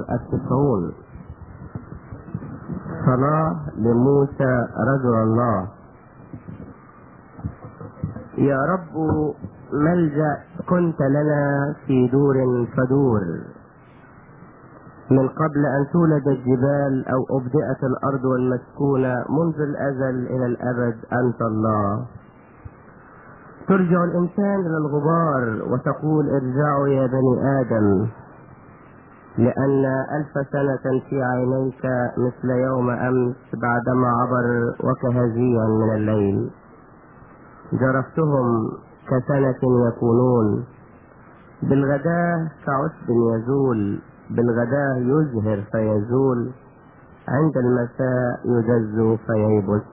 التسعون صلاة لموسى رجل الله يا رب ملجأ كنت لنا في دور فدور من قبل أن تولد الجبال أو أبدأت الأرض والمسكونة منذ الأزل إلى الأبد أنت الله ترجع الإنسان إلى الغبار وتقول ارجعوا يا بني آدم لأن ألف سنة في عينيك مثل يوم أمس بعدما عبر وكهزيا من الليل جرفتهم كسنة يكونون بالغداة كعشب يزول بالغداة يزهر فيزول عند المساء يجز فييبس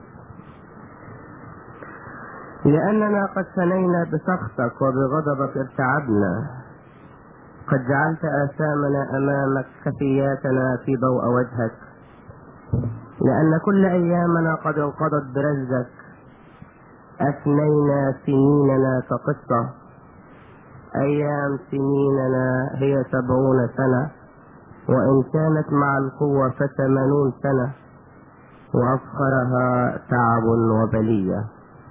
لأننا قد ثنينا بسخطك وبغضبك ارتعبنا قد جعلت آثامنا أمامك خفياتنا في ضوء وجهك لأن كل أيامنا قد انقضت برزك أفنينا سنيننا كقصة أيام سنيننا هي سبعون سنة وإن كانت مع القوة فثمانون سنة وأفخرها تعب وبلية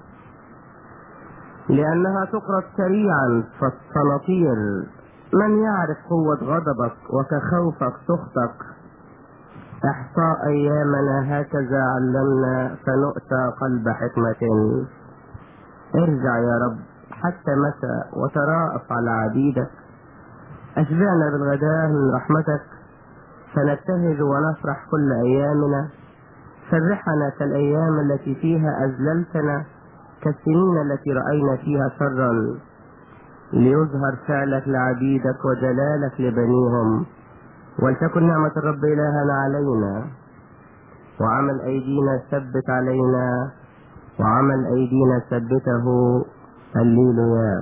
لأنها تقرض سريعا فالسناطير من يعرف قوة غضبك وكخوفك سخطك إحصاء أيامنا هكذا علمنا فنؤتى قلب حكمة ارجع يا رب حتى متى وتراءف على عبيدك أشبعنا بالغداء من رحمتك فنبتهج ونفرح كل أيامنا فرحنا كالأيام التي فيها أذللتنا كالسنين التي رأينا فيها شرا ليظهر فعلك لعبيدك وجلالك لبنيهم ولتكن نعمة الرب إلهنا علينا وعمل أيدينا ثبت علينا وعمل أيدينا ثبته هللويا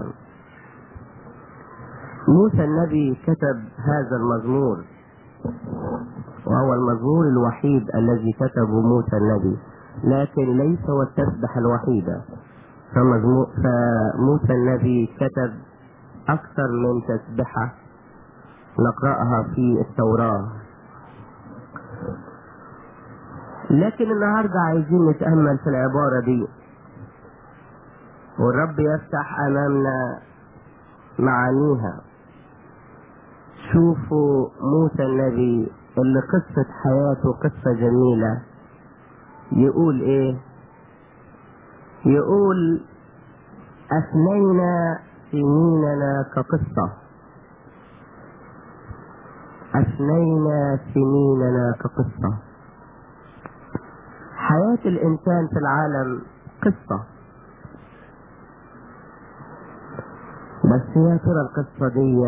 موسى النبي كتب هذا المزمور وهو المزمور الوحيد الذي كتبه موسى النبي لكن ليس هو التسبح الوحيدة فموسى النبي كتب أكثر من تسبحة نقرأها في التوراة لكن النهاردة عايزين نتأمل في العبارة دي والرب يفتح أمامنا معانيها شوفوا موسى النبي اللي قصة حياته قصة جميلة يقول ايه يقول أثنينا سنيننا كقصة أثنينا سنيننا كقصة حياة الإنسان في العالم قصة بس يا ترى القصة دي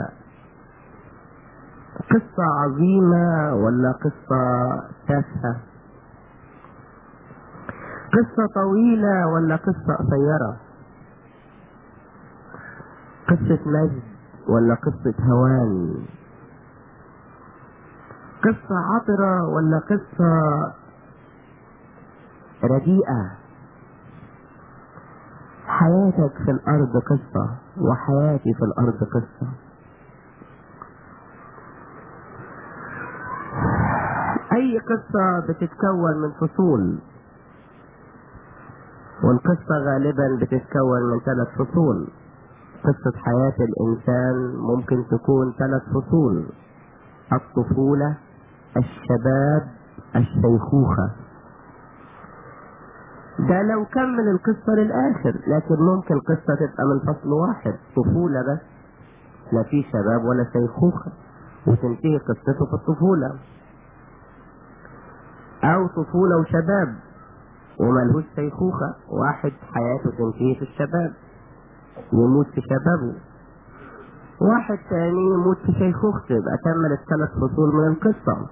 قصة عظيمة ولا قصة تافهة قصة طويلة ولا قصة قصيرة قصة مجد ولا قصة هوان قصة عطرة ولا قصة رديئة حياتك في الأرض قصة وحياتي في الأرض قصة أي قصة بتتكون من فصول والقصة غالبا بتتكون من ثلاث فصول قصة حياة الإنسان ممكن تكون ثلاث فصول الطفولة الشباب الشيخوخة ده لو كمل القصة للآخر لكن ممكن قصة تبقى من فصل واحد طفولة بس لا في شباب ولا شيخوخة وتنتهي قصته في الطفولة أو طفولة وشباب وملهوش شيخوخة واحد حياته تنتهي في الشباب يموت في شبابه واحد تاني يموت في شيخوخته يبقى كمل الثلاث فصول من القصة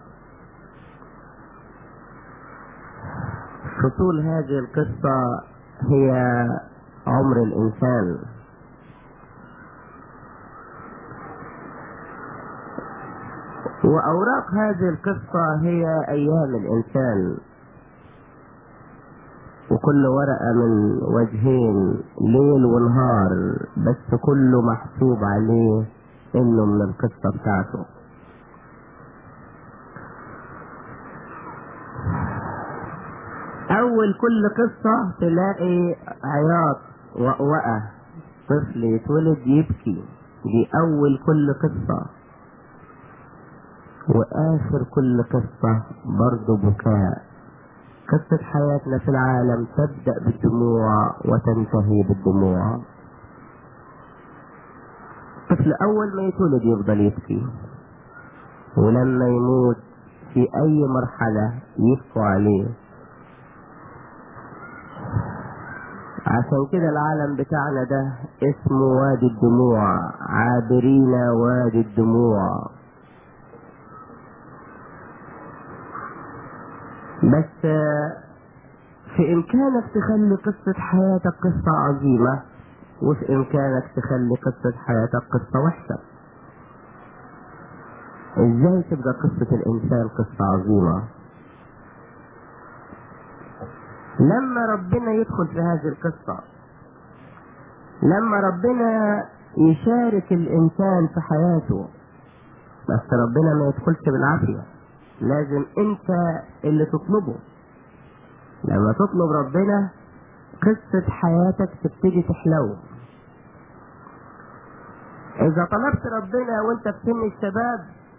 فصول هذه القصة هي عمر الإنسان وأوراق هذه القصة هي أيام الإنسان وكل ورقة من وجهين ليل ونهار بس كله محسوب عليه انه من القصة بتاعته اول كل قصة تلاقي عياط وقوقة طفل يتولد يبكي دي اول كل قصة واخر كل قصة برضه بكاء قصة حياتنا في العالم تبدأ بالدموع وتنتهي بالدموع الطفل اول ما يتولد يفضل يبكي ولما يموت في اي مرحلة يبكوا عليه عشان كده العالم بتاعنا ده اسمه وادي الدموع عابرين وادي الدموع بس في امكانك تخلي قصة حياتك قصة عظيمة وفي امكانك تخلي قصة حياتك قصة وحشة ازاي تبقى قصة الانسان قصة عظيمة لما ربنا يدخل في هذه القصة لما ربنا يشارك الانسان في حياته بس ربنا ما يدخلش بالعافية لازم انت اللي تطلبه لما تطلب ربنا قصة حياتك تبتدي تحلو اذا طلبت ربنا وانت في سن الشباب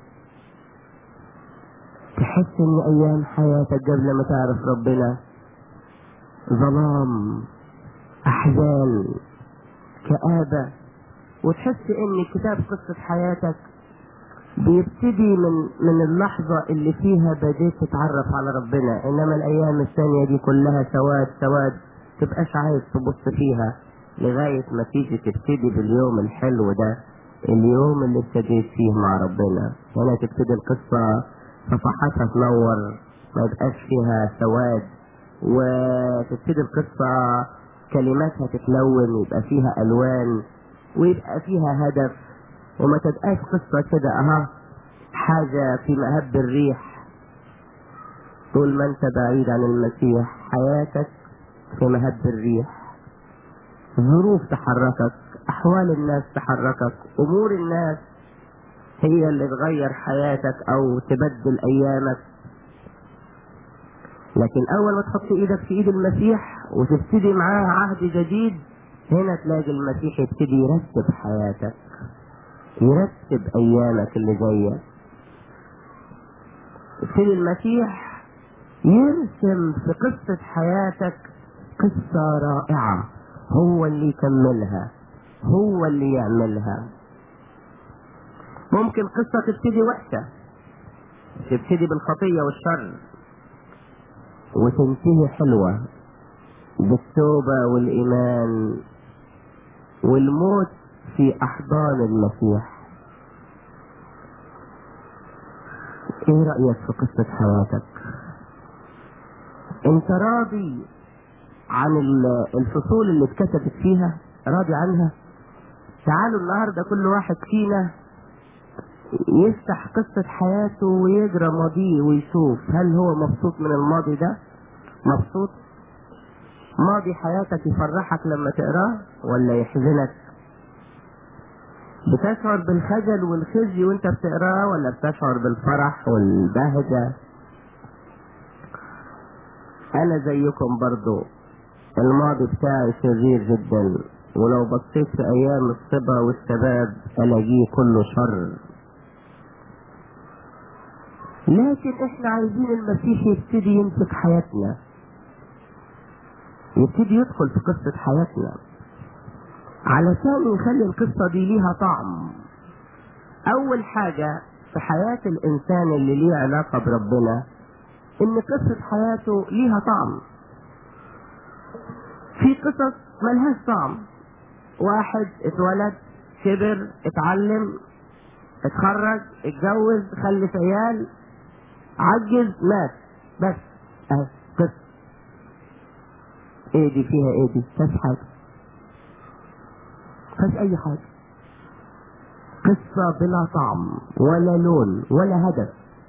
تحس ان ايام حياتك قبل ما تعرف ربنا ظلام احزان كآبة وتحس ان كتاب قصة حياتك بيبتدي من من اللحظة اللي فيها بديت تتعرف على ربنا انما الايام الثانية دي كلها سواد سواد تبقاش عايز تبص فيها لغاية ما تيجي تبتدي باليوم الحلو ده اليوم اللي ابتديت فيه مع ربنا هنا تبتدي القصة صفحاتها تنور ما يبقاش فيها سواد وتبتدي القصة كلماتها تتلون يبقى فيها ألوان ويبقى فيها هدف وما تبقاش قصة كده أها حاجة في مهب الريح طول ما أنت بعيد عن المسيح حياتك في مهب الريح ظروف تحركك أحوال الناس تحركك أمور الناس هي اللي تغير حياتك أو تبدل أيامك لكن أول ما تحط إيدك في إيد المسيح وتبتدي معاه عهد جديد هنا تلاقي المسيح يبتدي يرتب حياتك يرتب أيامك اللي جاية يبتدي المسيح يرسم في قصة حياتك قصة رائعة هو اللي يكملها هو اللي يعملها ممكن قصة تبتدي وحشة تبتدي بالخطية والشر وتنتهي حلوة بالتوبة والإيمان والموت في أحضان المسيح ايه رأيك في قصة حياتك انت راضي عن الفصول اللي اتكتبت فيها راضي عنها تعالوا النهاردة كل واحد فينا يفتح قصة حياته ويقرا ماضيه ويشوف هل هو مبسوط من الماضي ده مبسوط ماضي حياتك يفرحك لما تقراه ولا يحزنك بتشعر بالخجل والخزي وانت بتقراه ولا بتشعر بالفرح والبهجة انا زيكم برضو الماضي بتاعي شرير جدا ولو بصيت في ايام الصبا والشباب الاقيه كله شر لكن احنا عايزين المسيح يبتدي يمسك حياتنا يبتدي يدخل في قصة حياتنا علشان يخلي القصة دي ليها طعم أول حاجة في حياة الإنسان اللي ليه علاقة بربنا إن قصة حياته ليها طعم في قصص ملهاش طعم واحد اتولد كبر اتعلم اتخرج اتجوز خلف عيال عجز مات بس اهي قصة ايه دي فيها ايه دي مفيش حاجة مفيش اي حاجة قصة بلا طعم ولا لون ولا هدف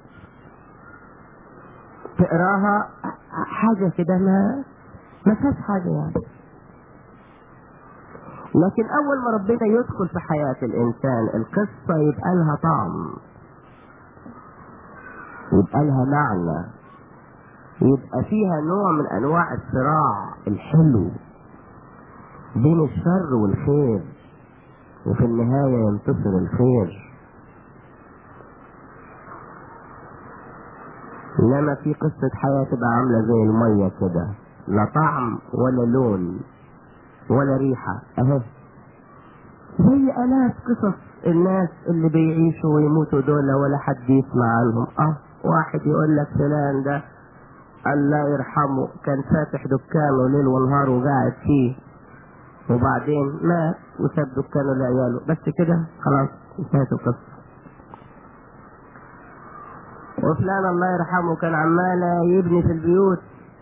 تقراها حاجة كده ما ما فيهاش حاجة يعني لكن أول ما ربنا يدخل في حياة الإنسان القصة يبقى لها طعم يبقى لها معنى يبقى فيها نوع من انواع الصراع الحلو بين الشر والخير وفي النهاية ينتصر الخير انما في قصة حياة تبقى عاملة زي المية كده لا طعم ولا لون ولا ريحة اهي زي الاف قصص الناس اللي بيعيشوا ويموتوا دول ولا حد يسمع عنهم اه واحد يقول لك فلان ده الله يرحمه كان فاتح دكانه ليل ونهار وقاعد فيه وبعدين مات وساب دكانه لعياله بس كده خلاص انتهت القصة وفلان الله يرحمه كان عمال يبني في البيوت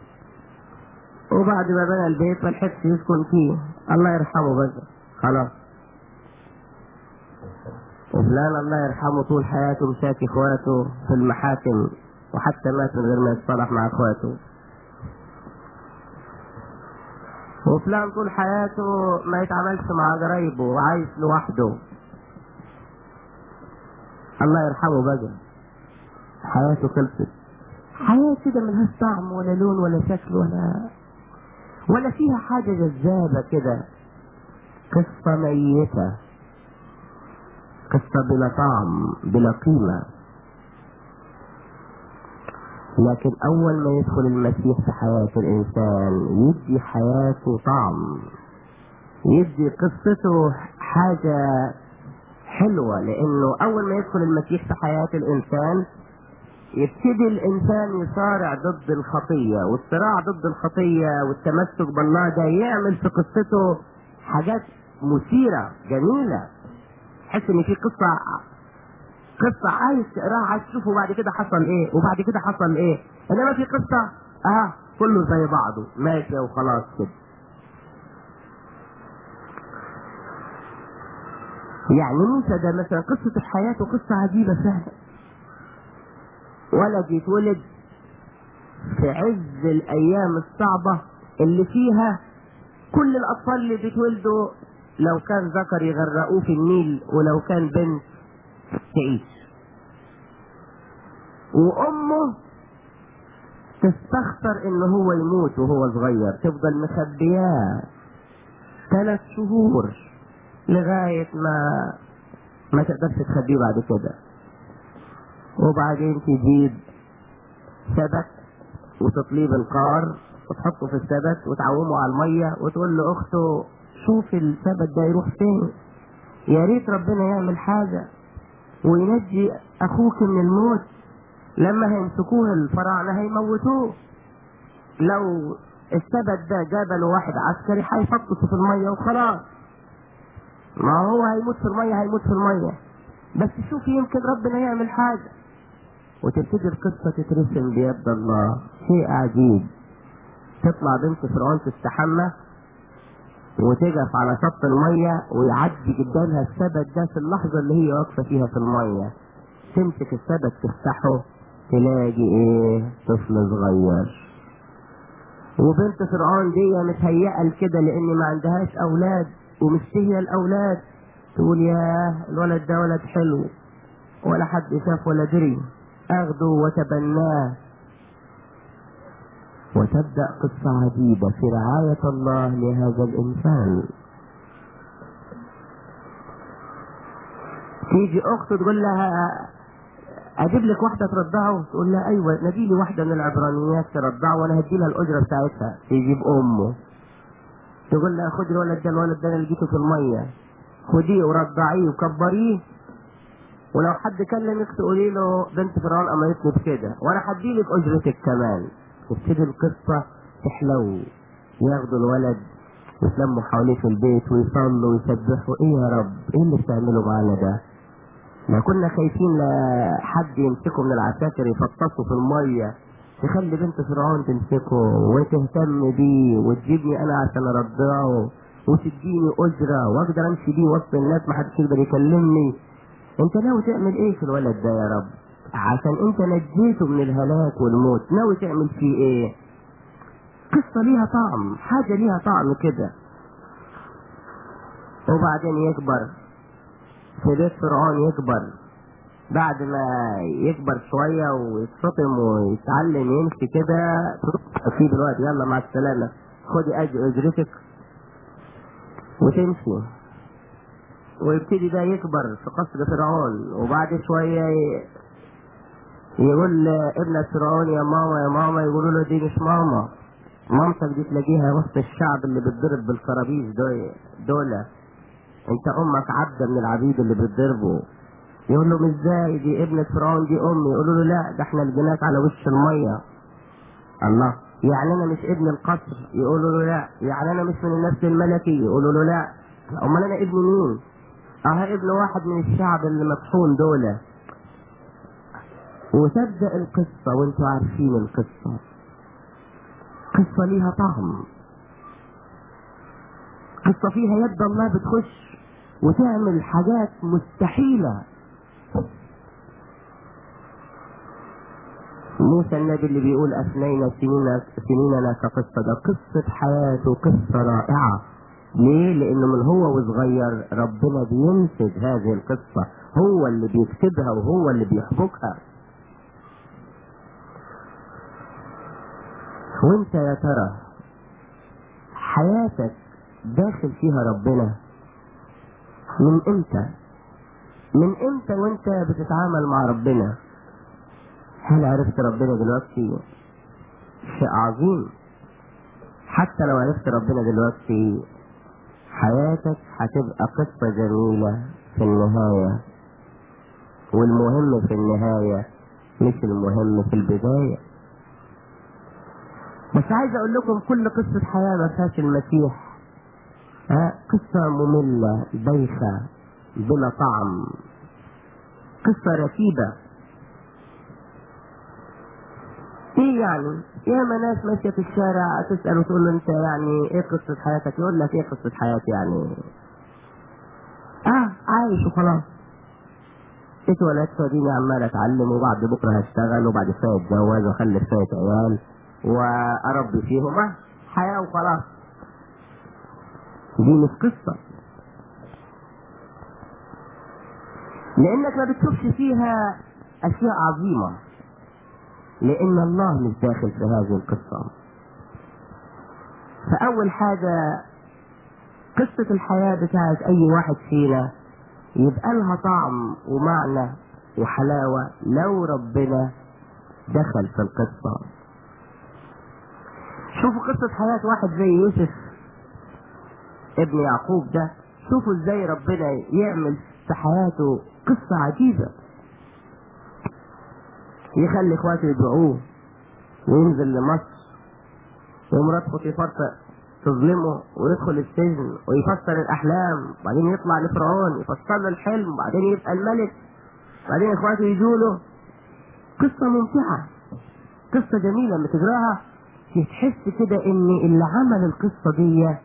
وبعد ما بنى البيت ما لحقش يسكن فيه الله يرحمه بس خلاص وفلان الله يرحمه طول حياته مشاكي اخواته في المحاكم وحتى مات من غير ما يتصالح مع اخواته وفلان طول حياته ما يتعاملش مع قرايبه وعايش لوحده الله يرحمه بقى حياته خلصت حياة كده ملهاش طعم ولا لون ولا شكل ولا ولا فيها حاجة جذابة كده قصة ميتة قصة بلا طعم بلا قيمة لكن أول ما يدخل المسيح في حياة الإنسان يدي حياته طعم يدي قصته حاجة حلوة لأنه أول ما يدخل المسيح في حياة الإنسان يبتدي الإنسان يصارع ضد الخطية والصراع ضد الخطية والتمسك بالله ده يعمل في قصته حاجات مثيرة جميلة تحس إن في قصة قصة عايز تقراها عايز تشوفه بعد كده حصل ايه وبعد كده حصل ايه انما في قصة اه كله زي بعضه ماشي وخلاص كده يعني موسى ده مثلا قصة حياته قصة عجيبة سهلة ولد يتولد في عز الأيام الصعبة اللي فيها كل الأطفال اللي بيتولدوا لو كان ذكر يغرقوه في النيل ولو كان بنت تعيش وامه تستخسر ان هو يموت وهو صغير تفضل مخبياه ثلاث شهور لغاية ما ما تقدرش تخبيه بعد كده وبعدين تجيب سبت وتطليه بالقار وتحطه في السبت وتعومه على المية وتقول لأخته شوف السبت ده يروح فين يا ريت ربنا يعمل حاجة وينجي اخوك من الموت لما هيمسكوه الفراعنه هيموتوه لو السبت ده جبل واحد عسكري هيفطسه في الميه وخلاص ما هو هيموت في الميه هيموت في الميه بس شوف يمكن ربنا يعمل حاجه وتبتدي القصه تترسم بيد الله شيء عجيب تطلع بنت فرعون تستحمى وتقف على شط المية ويعدي قدامها السبت ده في اللحظة اللي هي واقفة فيها في المية تمسك السبت تفتحه تلاقي ايه طفل صغير وبنت فرعون دي متهيئة لكده لان ما عندهاش اولاد ومشتهية الاولاد تقول يا الولد ده ولد حلو ولا حد شاف ولا دري اخده وتبناه وتبدأ قصة عجيبة في رعاية الله لهذا الإنسان تيجي أخت تقول لها أجيب لك واحدة ترضعه تقول لها أيوة نجي لي واحدة من العبرانيات ترضعه وأنا هدي لها الأجرة بتاعتها تجيب أمه تقول لها خدي الولد ده الولد ده أنا لقيته في المية خديه ورضعيه وكبريه ولو حد كلمك تقولي له بنت فرعون أمرتني بكده وأنا هدي لك أجرتك كمان تبتدي القصة تحلو ياخدوا الولد ويتلموا حواليه في البيت ويصلوا ويسبحوا ايه يا رب ايه اللي بتعمله معانا ده ما كنا خايفين لحد يمسكه من العساكر يفطسه في المية تخلي بنت فرعون تمسكه وتهتم بيه وتجيبني انا عشان ارضعه وتديني اجرة واقدر امشي بيه وسط الناس ما حدش يقدر يكلمني انت ناوي تعمل ايه في الولد ده يا رب عشان انت نجيته من الهلاك والموت ناوي تعمل فيه ايه قصة ليها طعم حاجة ليها طعم كده وبعدين يكبر في بيت فرعون يكبر بعد ما يكبر شوية ويتفطم ويتعلم يمشي كده في دلوقتي يلا مع السلامة خدي أج- أجرتك وتمشي ويبتدي ده يكبر في قصر فرعون وبعد شوية ي- يقول ابنة فرعون يا ماما يا ماما يقولوا له دي مش ماما مامتك دي تلاقيها وسط الشعب اللي بتضرب بالكرابيس دول دولة انت امك عبدة من العبيد اللي بتضربوا يقول لهم ازاي دي ابنة فرعون دي امي يقولوا له لا ده احنا لقيناك على وش المية الله يعني انا مش ابن القصر يقولوا له لا يعني انا مش من النفس الملكي يقولوا له لا امال انا ابن مين اه ابن واحد من الشعب اللي مطحون دولة وتبدأ القصة وانتوا عارفين القصة قصة ليها طعم قصة فيها يد الله بتخش وتعمل حاجات مستحيلة موسى النبي اللي بيقول أفنينا سنين سنيننا كقصة ده قصة حياته قصة رائعة ليه؟ لأنه من هو وصغير ربنا بينسج هذه القصة هو اللي بيكتبها وهو اللي بيحبكها وانت يا ترى حياتك داخل فيها ربنا من امتى من امتى وانت بتتعامل مع ربنا هل عرفت ربنا دلوقتي شيء عظيم حتى لو عرفت ربنا دلوقتي حياتك هتبقى قصة جميلة في النهاية والمهم في النهاية مش المهم في البداية بس عايز اقول لكم كل قصة حياة ما فيهاش المسيح ها قصة مملة بايخة بلا طعم قصة رتيبة ايه يعني ياما ناس ماشية في الشارع تسأل وتقول له انت يعني ايه قصة حياتك يقول لك ايه قصة حياتي يعني اه عايش وخلاص اتولدت وديني عمال اتعلم وبعد بكره هشتغل وبعد شويه اتجوز واخلف شويه عيال واربي فيهم اه حياه وخلاص دي مش قصه لانك ما بتشوفش فيها اشياء عظيمه لان الله مش داخل في هذه القصه فاول حاجه قصه الحياه بتاعت اي واحد فينا يبقى لها طعم ومعنى وحلاوه لو ربنا دخل في القصه شوفوا قصه حياه واحد زي يوسف ابن يعقوب ده شوفوا ازاي ربنا يعمل في حياته قصة عجيبة يخلي اخواته يدعوه وينزل لمصر ومرات خطيفات تظلمه ويدخل السجن ويفسر الاحلام وبعدين يطلع لفرعون يفسر له الحلم وبعدين يبقى الملك وبعدين اخواته يجوا له قصة ممتعة قصة جميلة لما تقراها تحس كده ان اللي عمل القصة دي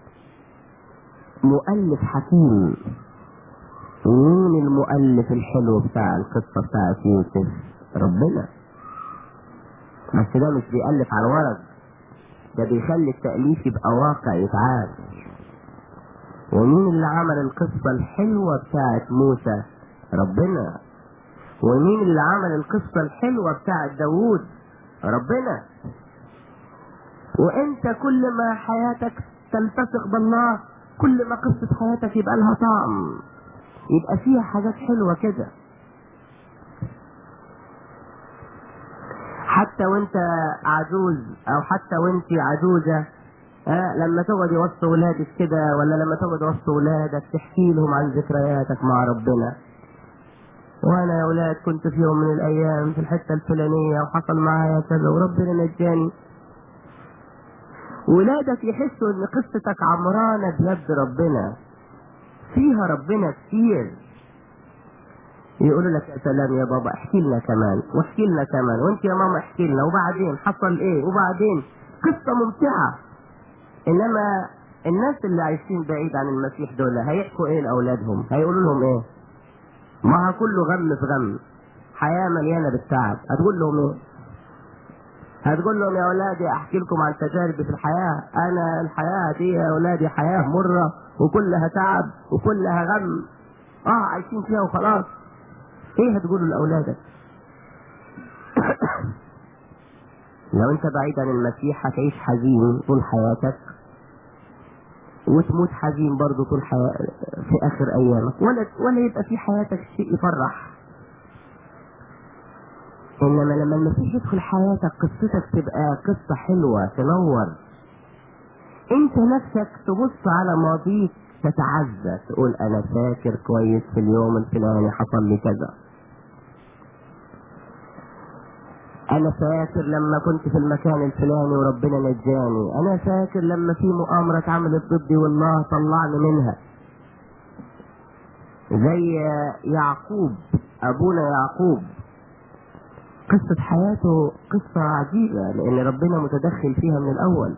مؤلف حكيم مين المؤلف الحلو بتاع القصة بتاعت يوسف ربنا بس ده مش بيألف على ورق ده بيخلي التأليف يبقى واقع يتعاد ومين اللي عمل القصة الحلوة بتاعت موسى ربنا ومين اللي عمل القصة الحلوة بتاعت داوود ربنا وانت كل ما حياتك تلتصق بالله كل ما قصة حياتك يبقى لها طعم يبقى فيها حاجات حلوة كده حتى وانت عجوز او حتى وانت عجوزة آه لما تقعدي وسط ولادك كده ولا لما تقعد وسط ولادك تحكي لهم عن ذكرياتك مع ربنا وانا يا ولاد كنت في يوم من الايام في الحتة الفلانية وحصل معايا كذا وربنا نجاني ولادك يحسوا ان قصتك عمرانة بيد ربنا فيها ربنا كتير يقولوا لك يا سلام يا بابا احكي لنا كمان واحكي لنا كمان وانت يا ماما احكي لنا وبعدين حصل ايه وبعدين قصة ممتعة انما الناس اللي عايشين بعيد عن المسيح دول هيحكوا ايه لاولادهم هيقولوا لهم ايه ما كله غم في غم حياة مليانة بالتعب هتقول لهم ايه هتقول لهم يا اولادي احكي لكم عن تجاربي في الحياة انا الحياة دي يا اولادي حياة مرة وكلها تعب وكلها غم اه عايشين فيها وخلاص ايه هتقوله لاولادك لو انت بعيد عن المسيح هتعيش حزين طول حياتك وتموت حزين برضه طول حياة في اخر ايامك ولا ولا يبقى في حياتك شيء يفرح انما لما المسيح يدخل حياتك قصتك تبقى قصة حلوة تنور انت نفسك تبص على ماضيك تتعزى تقول انا فاكر كويس في اليوم الفلاني حصل لي كذا انا فاكر لما كنت في المكان الفلاني وربنا نجاني انا فاكر لما في مؤامرة اتعملت ضدي والله طلعني منها زي يعقوب ابونا يعقوب قصة حياته قصة عجيبة لان ربنا متدخل فيها من الاول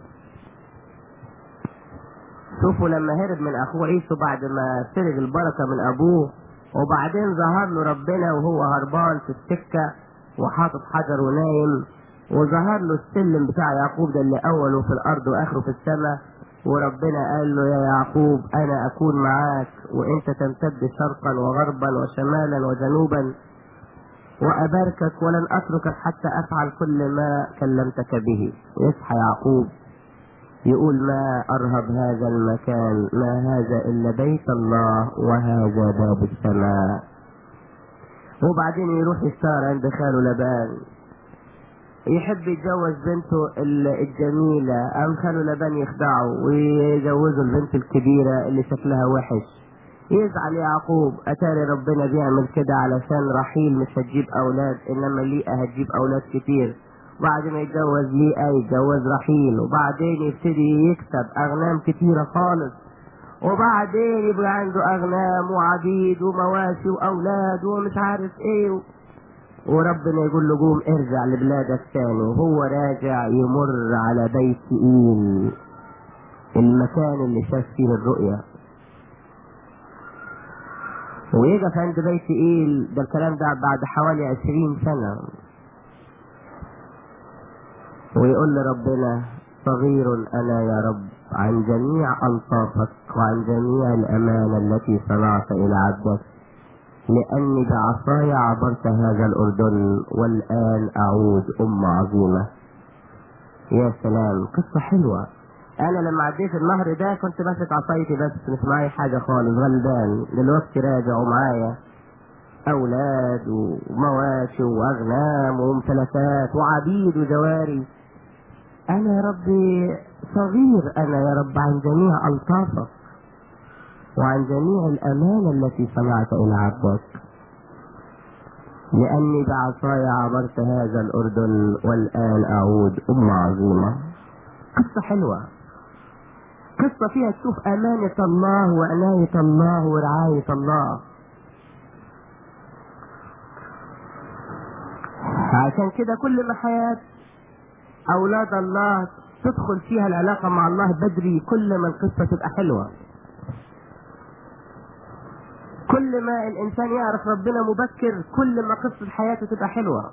شوفوا لما هرب من اخوه عيسو بعد ما سرق البركة من ابوه وبعدين ظهر له ربنا وهو هربان في السكة وحاطط حجر ونايم وظهر له السلم بتاع يعقوب ده اللي اوله في الارض واخره في السماء وربنا قال له يا يعقوب انا اكون معاك وانت تمتد شرقا وغربا وشمالا وجنوبا واباركك ولن اتركك حتى افعل كل ما كلمتك به يصحى يعقوب يقول ما ارهب هذا المكان ما هذا الا بيت الله وهذا باب السماء وبعدين يروح يشتغل عند خاله لبان يحب يتجوز بنته الجميلة قام خاله لبان يخدعه ويجوزه البنت الكبيرة اللي شكلها وحش يزعل يعقوب اتاري ربنا بيعمل كده علشان رحيل مش هتجيب اولاد انما ليئة هتجيب اولاد كتير بعد ما يتجوز ليئة يتجوز رحيل وبعدين يبتدي يكسب اغنام كتيرة خالص وبعدين يبقى عنده اغنام وعبيد ومواشي واولاد ومش عارف ايه وربنا يقول له قوم ارجع لبلادك تاني وهو راجع يمر على بيت ايل المكان اللي شاف فيه الرؤيا ويقف عند بيت ايل ده الكلام ده بعد حوالي عشرين سنة ويقول لربنا صغير انا يا رب عن جميع ألطافك وعن جميع الأمانة التي صنعت إلى عبدك لأني بعصاي عبرت هذا الأردن والآن أعود أم عظيمة يا سلام قصة حلوة أنا لما عديت النهر ده كنت ماسك عصايتي بس مش معايا حاجة خالص غلبان دلوقتي راجع ومعايا أولاد ومواشي وأغنام وممتلكات وعبيد وجواري أنا يا ربي صغير أنا يا رب عن جميع ألطافك وعن جميع الأمانة التي صنعت إلى عبدك لأني بعصاي عبرت هذا الأردن والآن أعود أم عظيمة قصة حلوة قصة فيها تشوف أمانة الله وعناية الله ورعاية الله عشان كده كل ما حياة أولاد الله تدخل فيها العلاقة مع الله بدري كل ما القصة تبقى حلوة كل ما الإنسان يعرف ربنا مبكر كل ما قصة حياته تبقى حلوة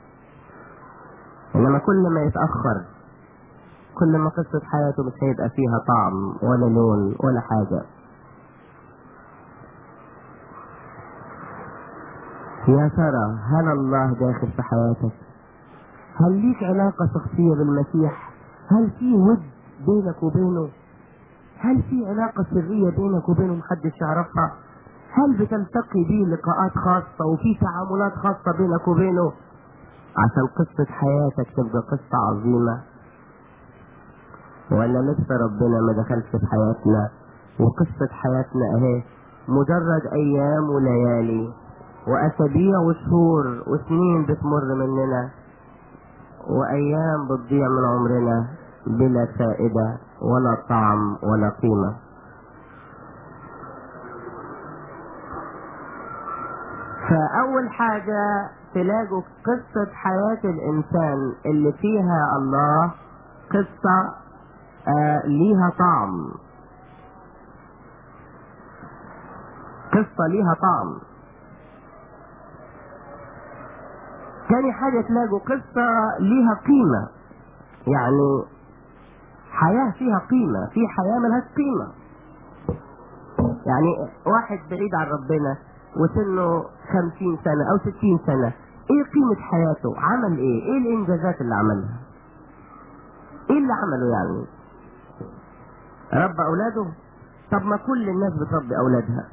إنما كل ما يتأخر كل ما قصة حياته مش هيبقى فيها طعم ولا لون ولا حاجة يا ترى هل الله داخل في حياتك هل ليك علاقة شخصية بالمسيح هل في ود بينك وبينه هل في علاقة سرية بينك وبينه محدش يعرفها هل بتلتقي بيه لقاءات خاصة وفي تعاملات خاصة بينك وبينه عشان قصة حياتك تبقى قصة عظيمة ولا لسه ربنا ما دخلش في حياتنا وقصة حياتنا اهي مجرد ايام وليالي واسابيع وشهور وسنين بتمر مننا وايام بتضيع من عمرنا بلا فائدة ولا طعم ولا قيمة فاول حاجة تلاقوا قصة حياة الانسان اللي فيها الله قصة آه ليها طعم قصة ليها طعم تاني حاجة تلاقوا قصة ليها قيمة يعني حياة فيها قيمة في حياة ملهاش قيمة يعني واحد بعيد عن ربنا وسنه خمسين سنة أو ستين سنة إيه قيمة حياته عمل إيه إيه الإنجازات اللي عملها إيه اللي عمله يعني ربى أولاده طب ما كل الناس بتربي أولادها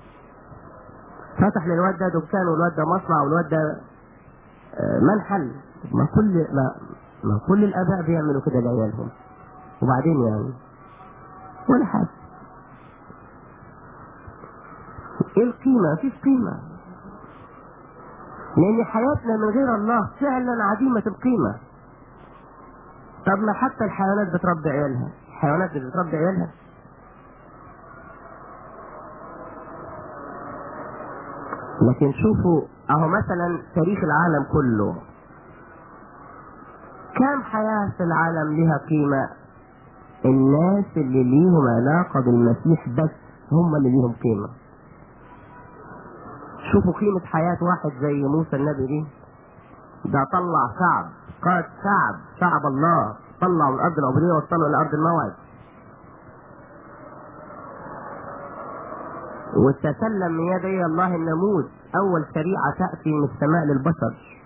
فتح للواد ده دكان والواد ده مصنع والواد ده آه، منحل ما كل ما, ما كل الآباء بيعملوا كده لعيالهم وبعدين يعني ولا حاجة ايه القيمة مفيش قيمة لان حياتنا من غير الله فعلا عديمة القيمة طب ما حتى الحيوانات بتربي عيالها الحيوانات اللي بتربي عيالها لكن شوفوا اهو مثلا تاريخ العالم كله كم حياة في العالم لها قيمة الناس اللي ليهم علاقة بالمسيح بس هم اللي ليهم قيمة شوفوا قيمة حياة واحد زي موسى النبي دي ده طلع شعب قاد شعب شعب الله طلع من الأرض العبودية وصلوا إلى أرض الموعد وتسلم من يدي الله الناموس أول شريعة تأتي من السماء للبشر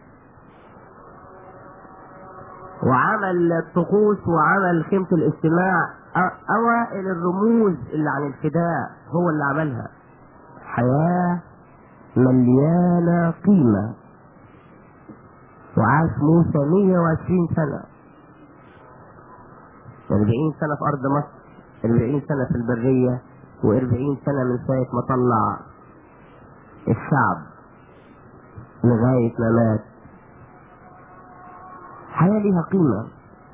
وعمل الطقوس وعمل خيمة الاجتماع أ- أوائل الرموز اللي عن الفداء هو اللي عملها حياة مليانة قيمة وعاش موسى 120 سنة 40 سنة في أرض مصر 40 سنة في البرية و40 سنة من ساعة ما طلع الشعب لغاية ما مات حياة ليها قيمة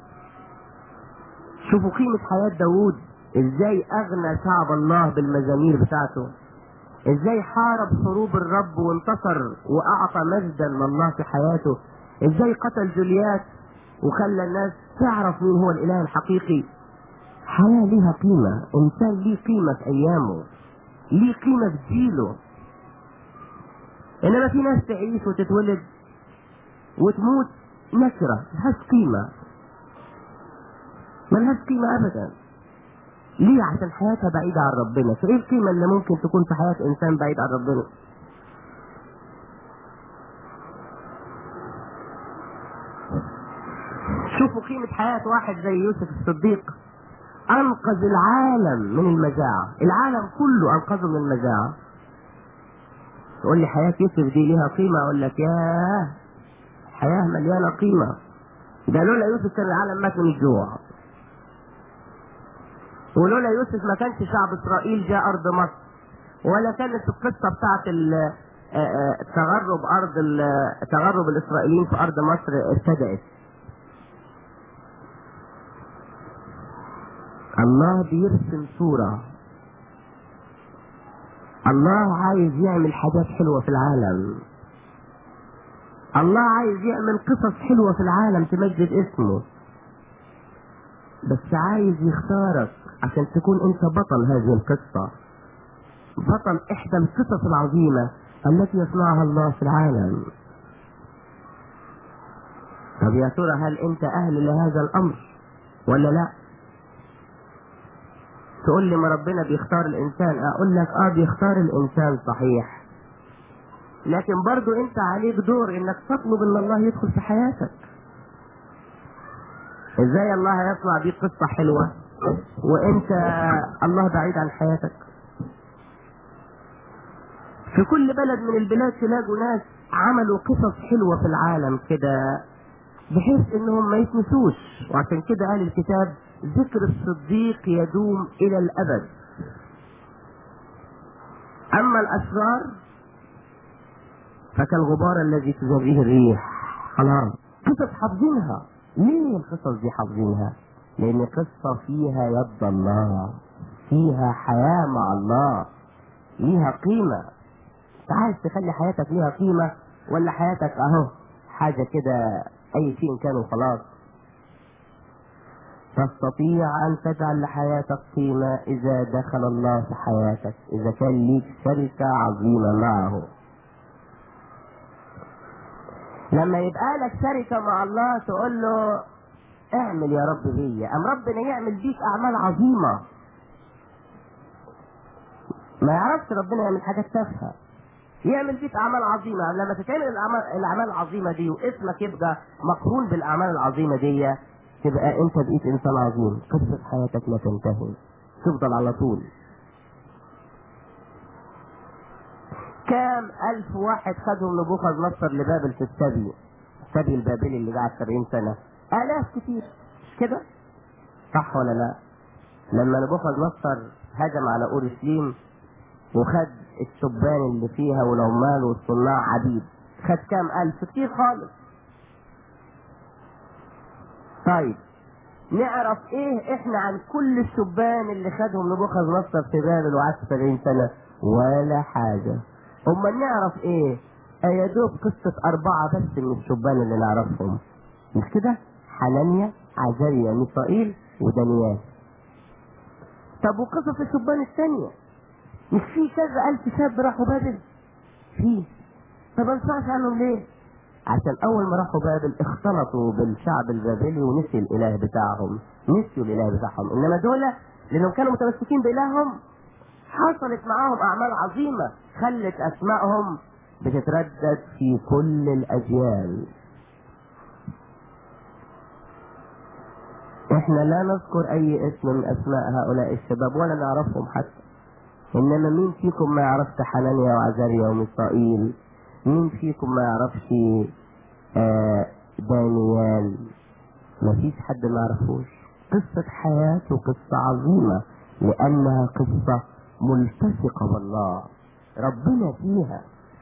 شوفوا قيمة حياة داوود ازاي اغنى شعب الله بالمزامير بتاعته ازاي حارب حروب الرب وانتصر واعطى مجدا لله في حياته ازاي قتل جوليات وخلى الناس تعرف مين هو الاله الحقيقي حياة ليها قيمة انسان ليه قيمة في ايامه ليه قيمة في جيله انما في ناس تعيش وتتولد وتموت نكرة ملهاش قيمة ملهاش قيمة ابدا ليه عشان حياتها بعيدة عن ربنا فايه القيمة اللي ممكن تكون في حياة انسان بعيد عن ربنا شوفوا قيمة حياة واحد زي يوسف الصديق انقذ العالم من المجاعة العالم كله انقذه من المجاعة تقول لي حياة يوسف دي ليها قيمة اقول لك ياه حياة مليانة قيمة ده لولا يوسف كان العالم مات من الجوع ولولا يوسف ما كانش شعب اسرائيل جاء ارض مصر ولا كانت القصه بتاعت ال- آه، آه، تغرب ارض ال- تغرب الاسرائيليين في ارض مصر ابتدات الله بيرسم صوره الله عايز يعمل حاجات حلوه في العالم الله عايز يعمل قصص حلوه في العالم تمجد اسمه بس عايز يختارك عشان تكون انت بطل هذه القصة بطل احدى القصص العظيمة التي يصنعها الله في العالم طب يا ترى هل انت اهل لهذا الامر ولا لا تقول لي ما ربنا بيختار الانسان اقول لك اه بيختار الانسان صحيح لكن برضو انت عليك دور انك تطلب ان الله يدخل في حياتك ازاي الله يصنع بيك قصة حلوة وانت الله بعيد عن حياتك في كل بلد من البلاد تلاقوا ناس عملوا قصص حلوة في العالم كده بحيث انهم ما يتنسوش وعشان كده قال الكتاب ذكر الصديق يدوم الى الابد اما الاشرار فكالغبار الذي تجريه الريح خلاص قصص حافظينها ليه القصص دي حافظينها لان قصة فيها يد الله فيها حياة مع الله ليها قيمة انت عايز تخلي حياتك ليها قيمة ولا حياتك اهو حاجة كده اي شيء كان وخلاص تستطيع ان تجعل لحياتك قيمة اذا دخل الله في حياتك اذا كان ليك شركة عظيمة معه لما يبقى لك شركة مع الله تقول له اعمل يا رب بيا ام ربنا يعمل بيك اعمال عظيمة ما يعرفش ربنا يعمل حاجات تافهة يعمل فيك اعمال عظيمه لما تتعمل الاعمال الاعمال العظيمه دي واسمك يبقى مقرون بالاعمال العظيمه دي تبقى انت بقيت انسان عظيم قصه حياتك لا تنتهي تفضل على طول كام الف واحد خدهم نبوخذ نصر لبابل في السبي السبي البابلي اللي قعد 70 سنه الاف كتير مش كده صح ولا لا لما نبوخذ نصر هجم على اورشليم وخد الشبان اللي فيها والعمال والصناع عبيد خد كام الف كتير خالص طيب نعرف ايه احنا عن كل الشبان اللي خدهم نبوخذ نصر في بابل وقعد 70 سنه ولا حاجه امال نعرف ايه يا دوب قصة أربعة بس من الشبان اللي نعرفهم مش كده؟ حنانيا عزاريا ميسائيل ودانيال طب وقصص الشبان الثانية مش في كذا ألف شاب راحوا بابل؟ في طب ما نسمعش عنهم ليه؟ عشان أول ما راحوا بابل اختلطوا بالشعب البابلي ونسي الإله بتاعهم نسيوا الإله بتاعهم إنما دول لأنهم كانوا متمسكين بإلههم حصلت معاهم أعمال عظيمة خلت أسمائهم بتتردد في كل الأجيال احنا لا نذكر اي اسم من اسماء هؤلاء الشباب ولا نعرفهم حتى انما مين فيكم ما يعرفش حنانيا وعزاريا وميسائيل مين فيكم ما يعرفش آه دانيال ما فيش حد ما يعرفوش قصة حياته قصة عظيمة لأنها قصة ملتصقة بالله ربنا فيها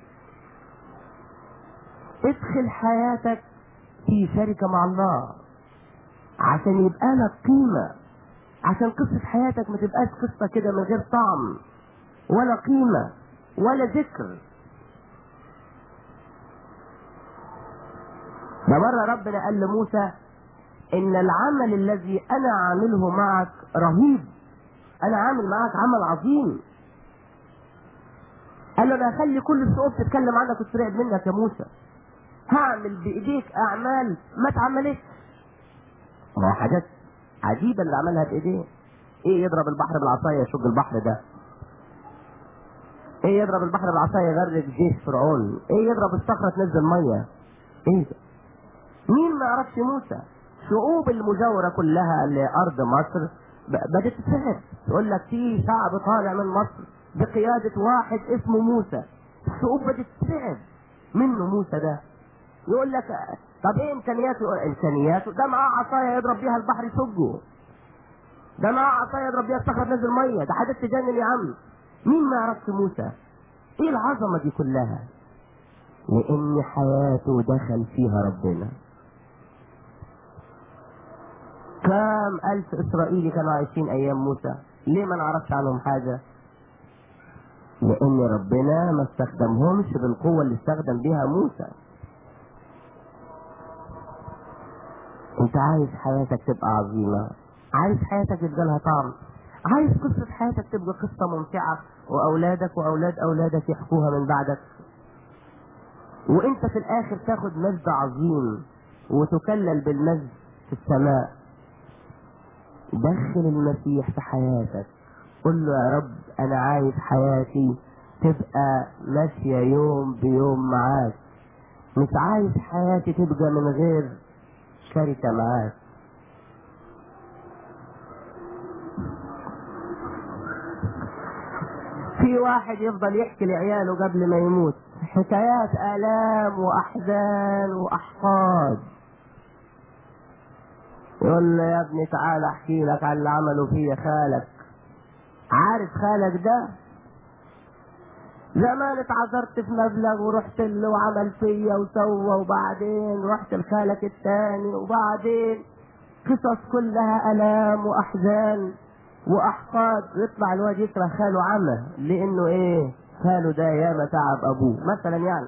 ادخل حياتك في شركة مع الله عشان يبقى لك قيمة عشان قصة حياتك ما تبقاش قصة كده من غير طعم ولا قيمة ولا ذكر ده مرة ربنا قال لموسى إن العمل الذي أنا عامله معك رهيب أنا عامل معك عمل عظيم قال له انا هخلي كل الشعوب تتكلم عنك وترعب منك يا موسى هعمل بايديك اعمال ما اتعملتش ما هو حاجات عجيبه اللي عملها بايديه ايه يضرب البحر بالعصايه يشق البحر ده ايه يضرب البحر بالعصايه يغرق جيش فرعون ايه يضرب الصخره تنزل ميه ايه ده مين ما يعرفش موسى شعوب المجاوره كلها لارض مصر بدات تتفهم تقول لك في شعب طالع من مصر بقيادة واحد اسمه موسى الشعوب بدأت تترعب منه موسى ده يقول لك طب ايه امكانياته امكانياته ده معاه عصايه يضرب بيها البحر يشقه ده معاه عصايه يضرب بيها الصخره تنزل ميه ده حاجات تجنن يا عم مين ما يعرفش موسى ايه العظمه دي كلها لان حياته دخل فيها ربنا كام الف اسرائيلي كانوا عايشين ايام موسى ليه ما نعرفش عنهم حاجه لان ربنا ما استخدمهمش بالقوه اللي استخدم بيها موسى انت عايز حياتك تبقى عظيمه عايز حياتك يبقى لها طعم عايز قصة حياتك تبقى قصة ممتعة وأولادك وأولاد أولادك يحكوها من بعدك وأنت في الآخر تاخد مجد عظيم وتكلل بالمجد في السماء دخل المسيح في حياتك قل له يا رب أنا عايز حياتي تبقى ماشية يوم بيوم معاك مش عايز حياتي تبقى من غير شركة معاك في واحد يفضل يحكي لعياله قبل ما يموت حكايات آلام وأحزان وأحقاد يقول له يا ابني تعال احكي لك عن اللي عمله فيا خالك عارف خالك ده زمان اتعذرت في مبلغ ورحت له وعمل فيا وسوى وبعدين رحت لخالك التاني وبعدين قصص كلها الام واحزان واحقاد يطلع الواد يكره خاله عمه لانه ايه خاله ده ياما تعب ابوه مثلا يعني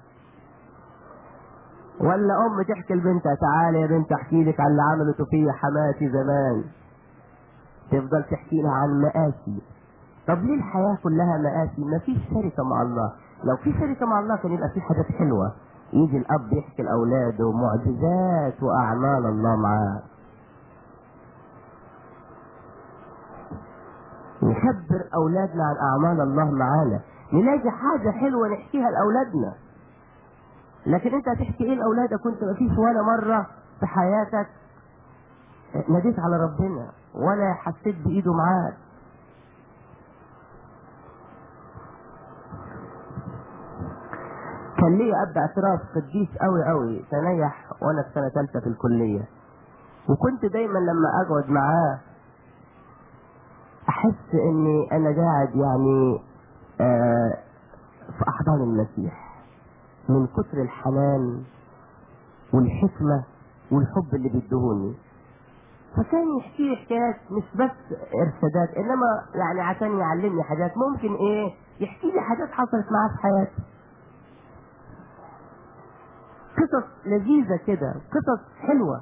ولا ام تحكي لبنتها تعالي يا بنت احكي لك عن اللي عملته فيا حماتي زمان تفضل تحكي لها عن مآسي طب ليه الحياة كلها مآسي ما فيش شركة مع الله لو في شركة مع الله كان يبقى في حاجات حلوة يجي الأب يحكي لأولاده معجزات وأعمال الله معاه نخبر أولادنا عن أعمال الله معانا نلاقي حاجة حلوة نحكيها لأولادنا لكن انت هتحكي ايه لأولادك وانت ما فيش ولا مرة في حياتك ناديت على ربنا ولا حسيت بإيده معاك كان ليا اب اعتراف قديس قوي قوي تنيح وانا في سنه ثالثه في الكليه وكنت دايما لما اقعد معاه احس اني انا قاعد يعني آه في احضان المسيح من كتر الحنان والحكمه والحب اللي بيدهوني فكان يحكي لي حكايات مش بس ارشادات انما يعني عشان يعلمني حاجات ممكن ايه يحكي لي حاجات حصلت معاه في حياته قصص لذيذة كده قصص حلوة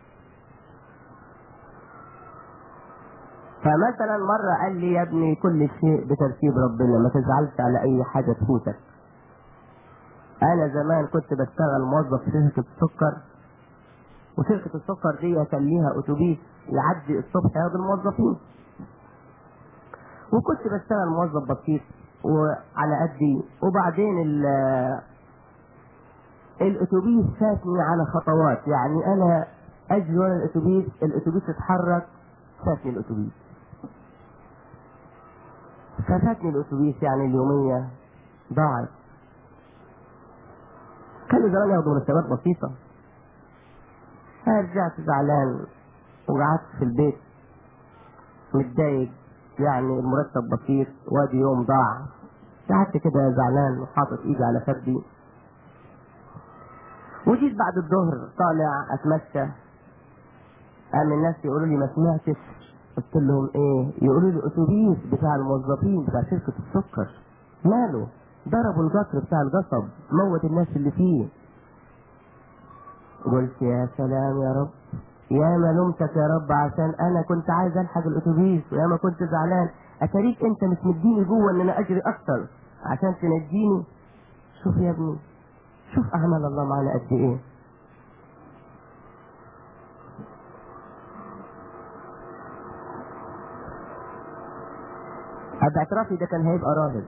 فمثلا مرة قال لي يا ابني كل شيء بترتيب ربنا ما تزعلش على أي حاجة تفوتك أنا زمان كنت بشتغل موظف في شركة السكر وشركة السكر دي كان ليها أتوبيس يعدي الصبح ياخد الموظفين وكنت بشتغل موظف بسيط وعلى قدي وبعدين الاتوبيس فاتني على خطوات يعني انا اجري ورا الاتوبيس الاتوبيس اتحرك فاتني الاتوبيس ففاتني الاتوبيس يعني اليومية ضاعت كانوا زمان ياخدوا مرتبات بسيطة فرجعت زعلان وقعدت في البيت متضايق يعني المرتب بسيط وادي يوم ضاع قعدت كده زعلان وحاطط ايدي على خدي وجيت بعد الظهر طالع اتمشى قام الناس يقولوا لي ما سمعتش قلت لهم ايه يقولوا لي الاتوبيس بتاع الموظفين بتاع شركه السكر ماله ضربوا القطر بتاع القصب موت الناس اللي فيه قلت يا سلام يا رب يا ما لومتك يا رب عشان انا كنت عايز الحق الاتوبيس ويا ما كنت زعلان اتاريك انت مش مديني جوه ان انا اجري اكتر عشان تنجيني شوف يا ابني شوف اعمال الله معنا قد ايه باعترافي ده كان هيبقى راهب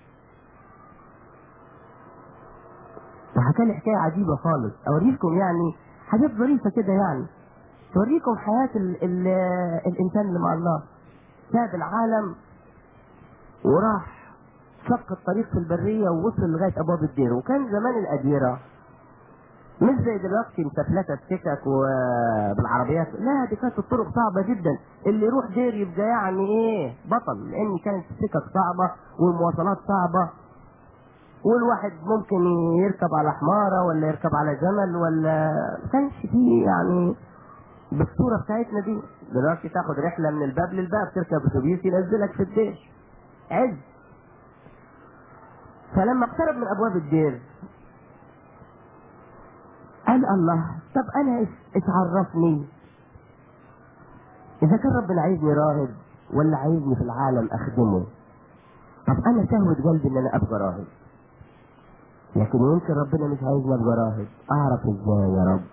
وحكى لي حكايه عجيبه خالص اوريكم يعني حاجات ظريفه كده يعني توريكم حياه ال ال الانسان اللي مع الله ساب العالم وراح شق الطريق في البرية ووصل لغاية أبواب الدير وكان زمان الأديرة مش زي دلوقتي مسفلتة السكك وبالعربيات لا دي كانت الطرق صعبة جدا اللي يروح دير يبقى يعني ايه بطل لان كانت السكك صعبة والمواصلات صعبة والواحد ممكن يركب على حمارة ولا يركب على جمل ولا ما كانش فيه يعني بالصورة بتاعتنا دي دلوقتي تاخد رحلة من الباب للباب تركب اتوبيس ينزلك في الدير عز فلما اقترب من ابواب الدير قال الله طب انا ايش ايش عرفني اذا كان ربنا عايزني راهب ولا عايزني في العالم اخدمه طب انا شهوة قلبي ان انا ابقى راهب لكن يمكن ربنا مش عايزني ابقى راهب اعرف ازاي يا رب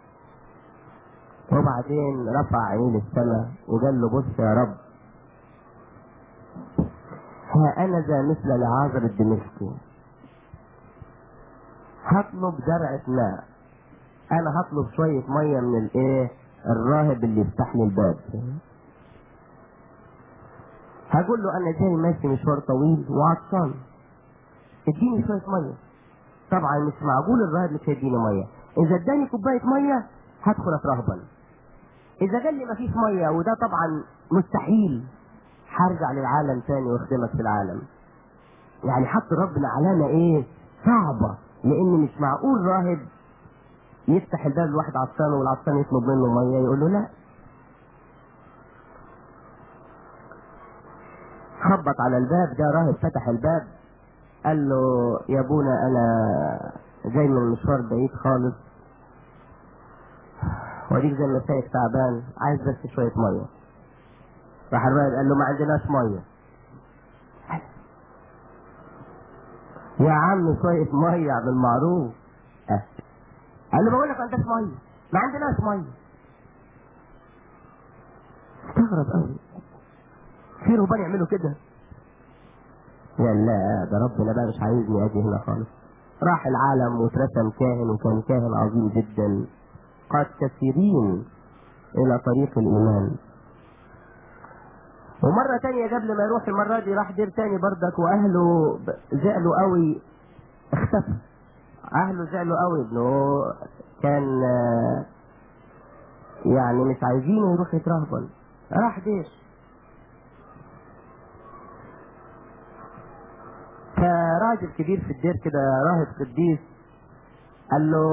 وبعدين رفع عينيه للسماء وقال له بص يا رب ها انا ذا مثل لعازر الدمشقي هطلب زرعة ماء انا هطلب شوية مية من الايه الراهب اللي يفتح لي الباب هقول له انا جاي ماشي مشوار طويل وعطشان اديني شوية مية طبعا مش معقول الراهب مش هيديني مية اذا اداني كوباية مية هدخل اترهبن اذا قال لي مفيش مية وده طبعا مستحيل هرجع للعالم تاني واخدمك في العالم يعني حط ربنا علامة ايه صعبة لان مش معقول راهب يفتح الباب لواحد عطشان والعطشان يطلب منه ميه يقول له لا خبط على الباب ده راهب فتح الباب قال له يا ابونا انا جاي من مشوار بعيد خالص واديك زي ما شايف تعبان عايز بس شويه ميه راح الراهب قال له ما عندناش ميه يا عم شويه ميه بالمعروف أه. قال له بقول لك ما عندناش ميه ما عندناش ميه استغرب قوي في رهبان يعملوا كده قال لا ده ربنا بقى مش عايزني اجي هنا خالص راح العالم واترسم كاهن وكان كاهن عظيم جدا قاد كثيرين الى طريق الايمان ومرة تانية قبل ما يروح المرة دي راح دير تاني بردك واهله ب- زعلوا قوي اختفى اهله زعلوا قوي انه كان آه، يعني مش عايزينه يروح يترهبن راح دير فراجل كبير في الدير كده راهب قديس قال له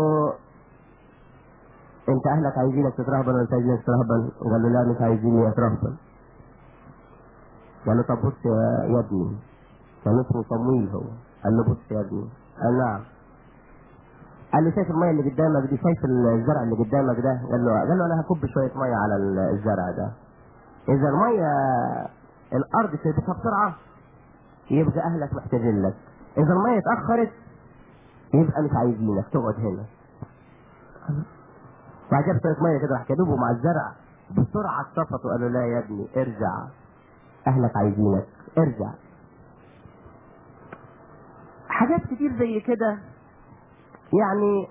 انت اهلك عايزينك تترهبن ولا مش عايزينك تترهبن؟ قال له لا مش عايزيني اترهبن قال له طب بص يا يا ابني كان اسمه صمويل هو قال له بص يا ابني قال نعم قال له شايف الميه اللي قدامك دي شايف الزرع اللي قدامك ده قال له قال له انا هكب شويه ميه على الزرع ده اذا الميه الارض شربتها بسرعه يبقى اهلك محتاجين لك اذا الميه اتاخرت يبقى مش عايزينك تقعد هنا فجاب شويه ميه كده راح كدبه مع الزرع بسرعه اتصفت وقال له لا يا ابني ارجع اهلك عايزينك ارجع حاجات كتير زي كده يعني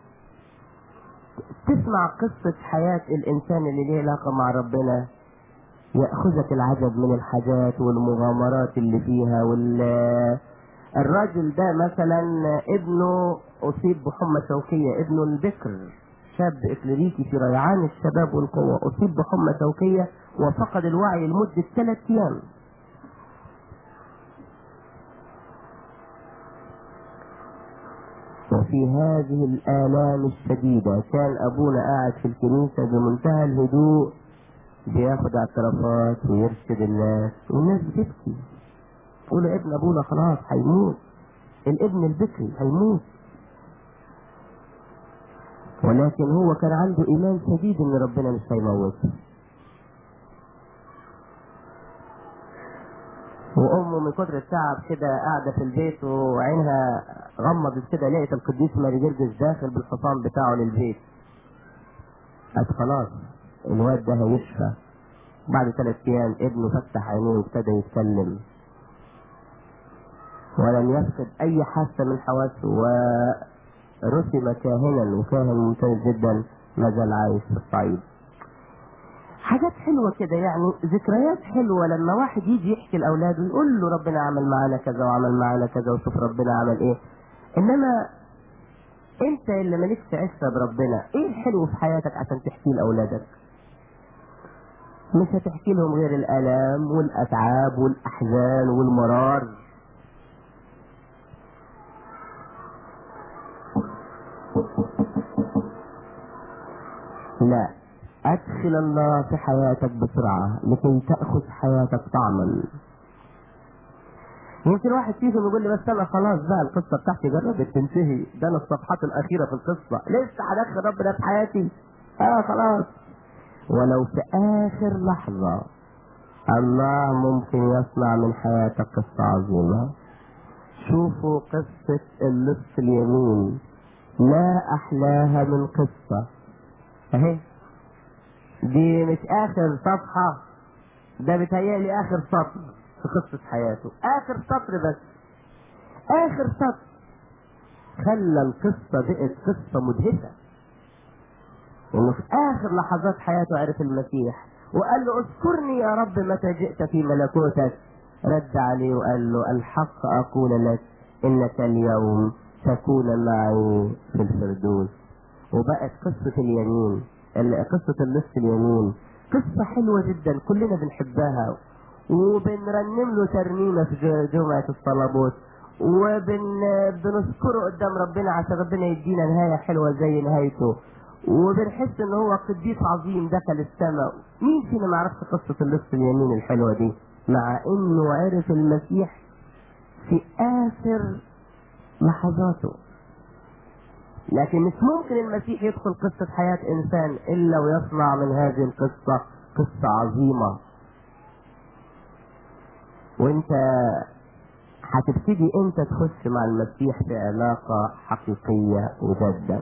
تسمع قصة حياة الإنسان اللي ليه علاقة مع ربنا يأخذك العجب من الحاجات والمغامرات اللي فيها وال الراجل ده مثلا ابنه أصيب بحمى شوكية ابنه البكر شاب إكليريكي في ريعان الشباب والقوة أصيب بحمى شوكية وفقد الوعي لمدة ثلاث أيام وفي هذه الآلام الشديدة كان أبونا قاعد في الكنيسة بمنتهى الهدوء بياخد اعترافات ويرشد الناس والناس بتبكي تقول ابن أبونا خلاص هيموت الابن البكري هيموت ولكن هو كان عنده إيمان شديد إن ربنا مش هيموته وامه من كتر التعب كده قاعده في البيت وعينها غمضت كده لقيت القديس ماري جرجس داخل بالحصان بتاعه للبيت قالت خلاص الواد ده هيشفى بعد ثلاث ايام ابنه فتح عينيه وابتدى يتكلم ولم يفقد اي حاسه من حواسه ورسم كاهنا وكاهن ممتاز جدا ما زال عايش في الصعيد حاجات حلوة كده يعني ذكريات حلوة لما واحد يجي يحكي لأولاده يقول له ربنا عمل معانا كذا وعمل معانا كذا وشوف ربنا عمل ايه انما انت اللي مالكش عشرة بربنا ايه الحلو في حياتك عشان تحكيه لأولادك مش هتحكي لهم غير الآلام والأتعاب والأحزان والمرار لا أدخل الله في حياتك بسرعة لكي تأخذ حياتك طعما يمكن واحد فيكم يقول لي بس انا خلاص بقى القصه بتاعتي جربت تنتهي ده انا الصفحات الاخيره في القصه لسه هدخل ربنا في حياتي اه خلاص ولو في اخر لحظه الله ممكن يصنع من حياتك قصه عظيمه شوفوا قصه اللص اليمين لا احلاها من قصه اهي دي مش اخر صفحة ده بيتهيألي اخر سطر في قصة حياته اخر سطر بس اخر سطر خلى القصة بقت قصة مدهشة انه في اخر لحظات حياته عرف المسيح وقال له اذكرني يا رب متى جئت في ملكوتك رد عليه وقال له الحق اقول لك انك اليوم تكون معي في الفردوس وبقت قصة اليمين ال- قصة اللص اليمين قصة حلوة جدا كلنا بنحبها وبنرنم له ترنيمة في ج- جمعة الصلابوت وبنذكره قدام ربنا عشان ربنا يدينا نهاية حلوة زي نهايته وبنحس ان هو قديس عظيم دخل السماء مين فينا ما عرفش قصة اللص اليمين الحلوة دي مع انه عرف المسيح في اخر لحظاته لكن مش ممكن المسيح يدخل قصة حياة إنسان إلا ويصنع من هذه القصة قصة عظيمة وانت هتبتدي انت تخش مع المسيح في علاقة حقيقية وجادة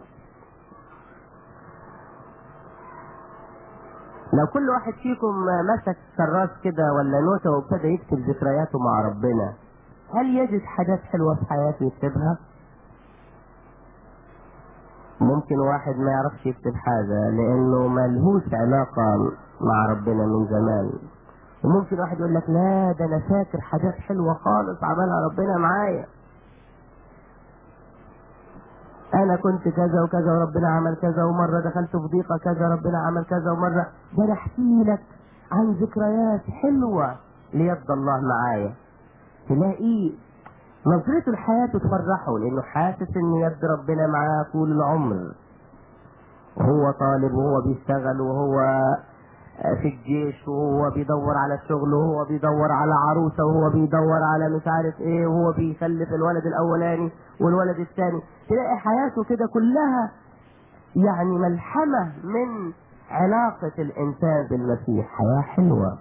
لو كل واحد فيكم مسك كراس كده ولا نوتة وابتدى يكتب ذكرياته مع ربنا هل يجد حاجات حلوة في حياته يكتبها؟ ممكن واحد ما يعرفش يكتب حاجة لأنه ملهوش علاقة مع ربنا من زمان وممكن واحد يقول لك لا ده أنا فاكر حاجات حلوة خالص عملها ربنا معايا انا كنت كذا وكذا وربنا عمل كذا ومره دخلت في ضيقه كذا ربنا عمل كذا ومره ده انا احكي لك عن ذكريات حلوه ليد الله معايا تلاقيه نظرته لحياته تفرحه لانه حاسس ان يد ربنا معاه طول العمر وهو طالب وهو بيشتغل وهو في الجيش وهو بيدور على الشغل وهو بيدور على عروسه وهو بيدور على مش عارف ايه وهو بيخلف الولد الاولاني والولد الثاني تلاقي حياته كده كلها يعني ملحمه من علاقه الانسان بالمسيح حياه حلوه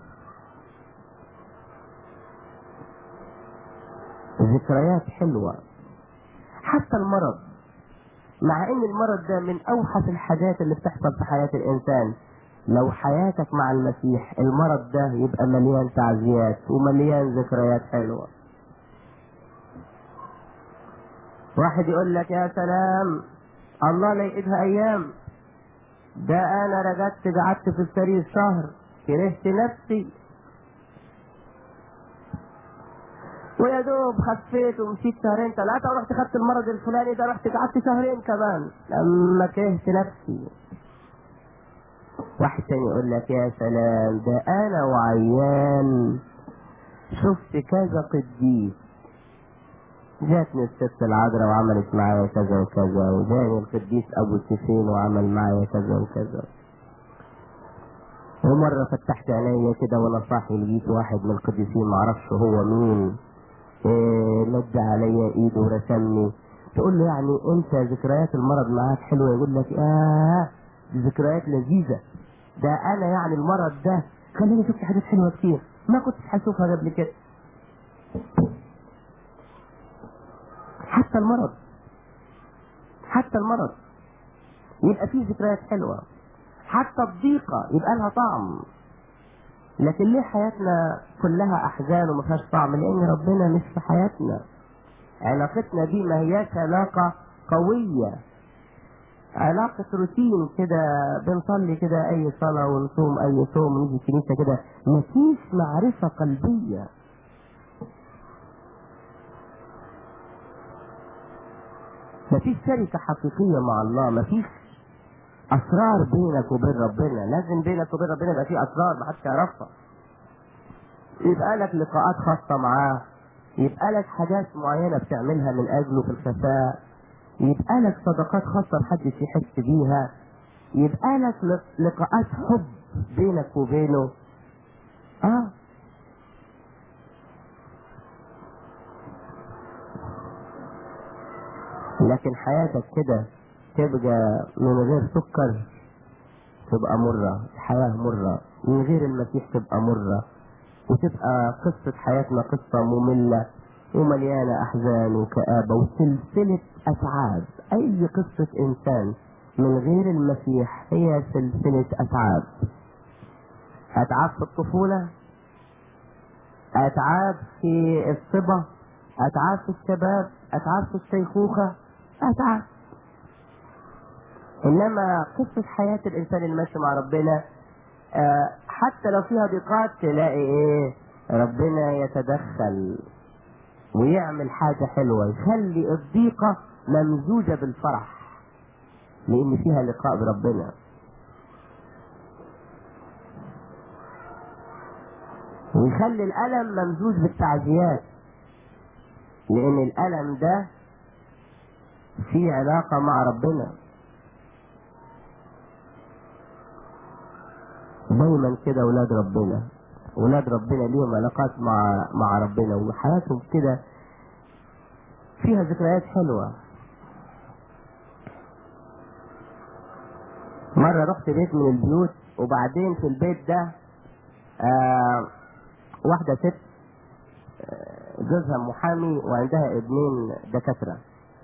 ذكريات حلوه حتى المرض مع ان المرض ده من اوحش الحاجات اللي بتحصل في حياه الانسان لو حياتك مع المسيح المرض ده يبقى مليان تعزيات ومليان ذكريات حلوة واحد يقول لك يا سلام الله لا يقيدها ايام ده انا رجعت قعدت في السرير شهر كرهت نفسي ويا دوب خفيت ومشيت شهرين ثلاثة ورحت خدت المرض الفلاني ده رحت قعدت شهرين كمان لما كرهت نفسي واحد تاني يقول لك يا سلام ده انا وعيان شفت كذا قديس جاتني الست العذراء وعملت معايا كذا وكذا وجاني القديس ابو سفين وعمل معايا كذا وكذا ومرة فتحت عينيا كده وانا صاحي لقيت واحد من القديسين معرفش هو مين إيه مد عليا ايده ورسمني تقول له يعني انت ذكريات المرض معاك حلوه يقول لك اه دي ذكريات لذيذه ده انا يعني المرض ده خليني شفت حاجات حلوه كتير ما كنتش هشوفها قبل كده حتى المرض حتى المرض يبقى فيه ذكريات حلوه حتى الضيقه يبقى لها طعم لكن ليه حياتنا كلها احزان وما فيهاش طعم لان ربنا مش في حياتنا علاقتنا دي ما هياش علاقه قويه علاقة روتين كده بنصلي كده أي صلاة ونصوم أي صوم ونيجي الكنيسة كده مفيش معرفة قلبية مفيش شركة حقيقية مع الله مفيش أسرار بينك وبين ربنا لازم بينك وبين ربنا يبقى في أسرار محدش يعرفها يبقى لك لقاءات خاصة معاه يبقى لك حاجات معينة بتعملها من أجله في الخفاء يبقى لك صداقات خاصة محدش يحس بيها يبقى لك لقاءات حب بينك وبينه اه لكن حياتك كده تبقى من غير سكر تبقى مرة الحياة مرة من غير المسيح تبقى مرة وتبقى قصة حياتنا قصة مملة ومليانة أحزان وكآبة وسلسلة أتعاب أي قصة إنسان من غير المسيح هي سلسلة أتعاب أتعاب في الطفولة أتعاب في الصبا أتعاب في الشباب أتعاب في الشيخوخة أتعاب إنما قصة حياة الإنسان الماشي مع ربنا آه حتى لو فيها ضيقات تلاقي إيه ربنا يتدخل ويعمل حاجة حلوة يخلي الضيقة ممزوجة بالفرح لأن فيها لقاء بربنا ويخلي الألم ممزوج بالتعزيات لأن الألم ده فيه علاقة مع ربنا دايما كده ولاد ربنا ولاد ربنا ليهم علاقات مع مع ربنا وحياتهم كده فيها ذكريات حلوة مرة رحت بيت من البيوت وبعدين في البيت ده آه واحدة ست آه، جوزها محامي وعندها ابنين دكاترة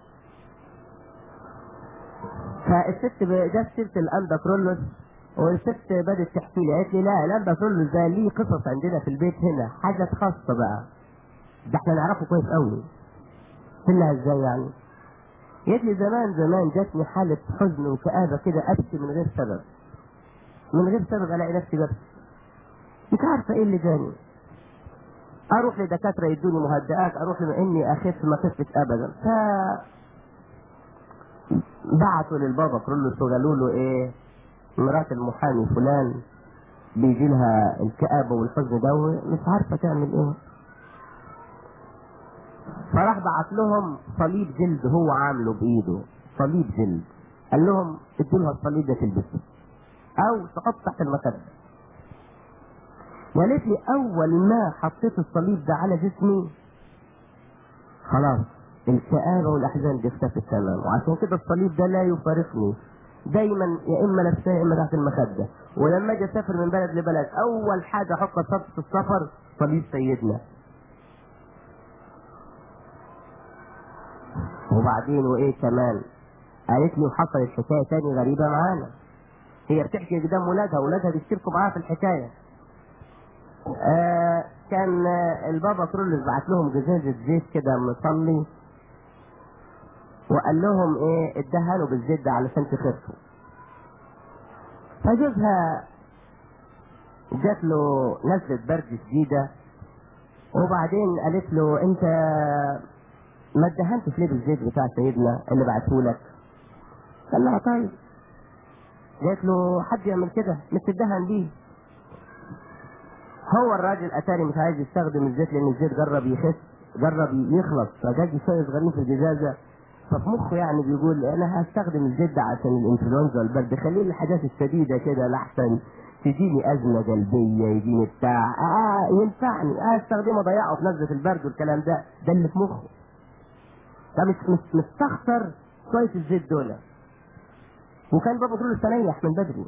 فالست جت سيرة الأندا كرولوس والست بدأت تحكي لي قالت لي لا الأندا كرولوس ده ليه قصص عندنا في البيت هنا حاجة خاصة بقى ده احنا نعرفه كويس قوي قلت لها ازاي يعني قالت لي زمان زمان جاتني حالة حزن وكآبة كده أبكي من غير سبب من غير سبب ألاقي نفسي ببكي مش عارفة إيه اللي جاني أروح لدكاترة يدوني مهدئات أروح لما إني أخف ما خفت أبدا ف بعتوا للبابا كرولوس وقالوا له إيه مرات المحامي فلان بيجي لها الكآبة والحزن ده مش عارفة تعمل إيه فراح بعت لهم صليب جلد هو عامله بايده صليب جلد قال لهم ادوا لها الصليب ده تلبسه او تحط تحت المخده وقالت لي اول ما حطيت الصليب ده على جسمي خلاص الكآبة والأحزان دي اختفت تماما وعشان كده الصليب ده لا يفارقني دايما يا اما لابساه يا اما تحت المخده ولما اجي اسافر من بلد لبلد اول حاجه احطها في السفر صليب سيدنا وبعدين وايه كمان قالت لي وحصلت حكايه تاني غريبه معانا هي بتحكي قدام ولادها ولادها بيشتركوا معاها في الحكايه آه كان آه البابا كرولوس بعت لهم جزازه زيت كده مصلي وقال لهم ايه ادهنوا بالزيت ده علشان تخفوا فجوزها جات له نزلة برد شديدة وبعدين قالت له انت ما ادهنتش ليه بالزيت بتاع سيدنا اللي بعته لك قال لها طيب قالت له حد يعمل كده مش تدهن بيه هو الراجل اتاري مش عايز يستخدم الزيت لان الزيت جرب يخس جرب يخلص فجاج شويه صغيرين في الجزازه ففي مخه يعني بيقول انا هستخدم الزيت ده عشان الانفلونزا والبرد خليه الحاجات الشديده كده لاحسن تجيني ازمه قلبيه يجيني بتاع اه ينفعني اه استخدمه اضيعه في نزله البرد والكلام ده ده اللي في مخه ده مش مش مستخسر شويه الزيت دول وكان بابا كله استريح من بدري